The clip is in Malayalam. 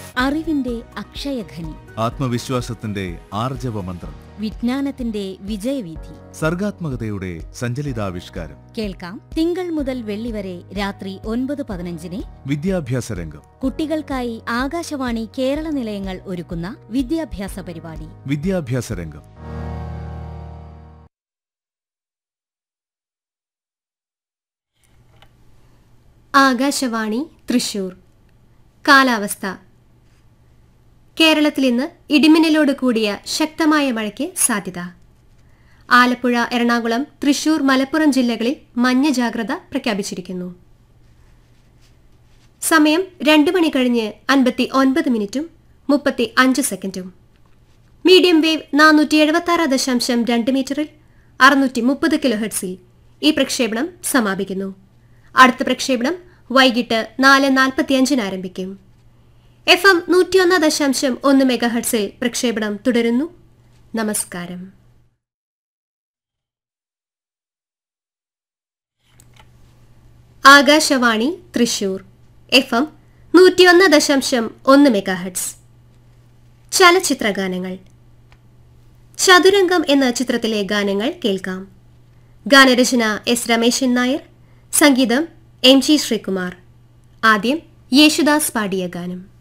അറിവിന്റെ അക്ഷയഖനി ആത്മവിശ്വാസത്തിന്റെ ആർജവമന്ത്രം വിജ്ഞാനത്തിന്റെ വിജയവീഥി സർഗാത്മകതയുടെ സഞ്ചലിതാവിഷ്കാരം കേൾക്കാം തിങ്കൾ മുതൽ വെള്ളി വരെ രാത്രി ഒൻപത് പതിനഞ്ചിന് വിദ്യാഭ്യാസ രംഗം കുട്ടികൾക്കായി ആകാശവാണി കേരള നിലയങ്ങൾ ഒരുക്കുന്ന വിദ്യാഭ്യാസ പരിപാടി വിദ്യാഭ്യാസ രംഗം ആകാശവാണി തൃശൂർ കാലാവസ്ഥ കേരളത്തിൽ ഇന്ന് ഇടിമിന്നലോട് കൂടിയ ശക്തമായ മഴയ്ക്ക് സാധ്യത ആലപ്പുഴ എറണാകുളം തൃശൂർ മലപ്പുറം ജില്ലകളിൽ മഞ്ഞ ജാഗ്രത പ്രഖ്യാപിച്ചിരിക്കുന്നു സമയം രണ്ട് മണി കഴിഞ്ഞ് അൻപത്തി ഒൻപത് മിനിറ്റും മുപ്പത്തി അഞ്ച് സെക്കൻഡും മീഡിയം വേവ് നാനൂറ്റി എഴുപത്തി ആറ് ദശാംശം രണ്ട് മീറ്ററിൽ അറുന്നൂറ്റി മുപ്പത് കിലോ ഹെർട്സിൽ ഈ പ്രക്ഷേപണം സമാപിക്കുന്നു അടുത്ത പ്രക്ഷേപണം വൈകിട്ട് നാല് നാൽപ്പത്തിയഞ്ചിന് ആരംഭിക്കും എഫ് എം നൂറ്റിയൊന്ന് ദശാംശം ഒന്ന് മെഗാ ഹെർട്സിൽ പ്രക്ഷേപണം തുടരുന്നു നമസ്കാരം ആകാശവാണി തൃശൂർ എഫ് എം നൂറ്റിയൊന്ന് ദശാംശം ഒന്ന് മെഗാ ഹെർട്സ് ചലച്ചിത്രഗാനങ്ങൾ ചതുരംഗം എന്ന ചിത്രത്തിലെ ഗാനങ്ങൾ കേൾക്കാം ഗാനരചന എസ് രമേശൻ നായർ സംഗീതം എം ജി ശ്രീകുമാർ ആദ്യം യേശുദാസ് പാടിയ ഗാനം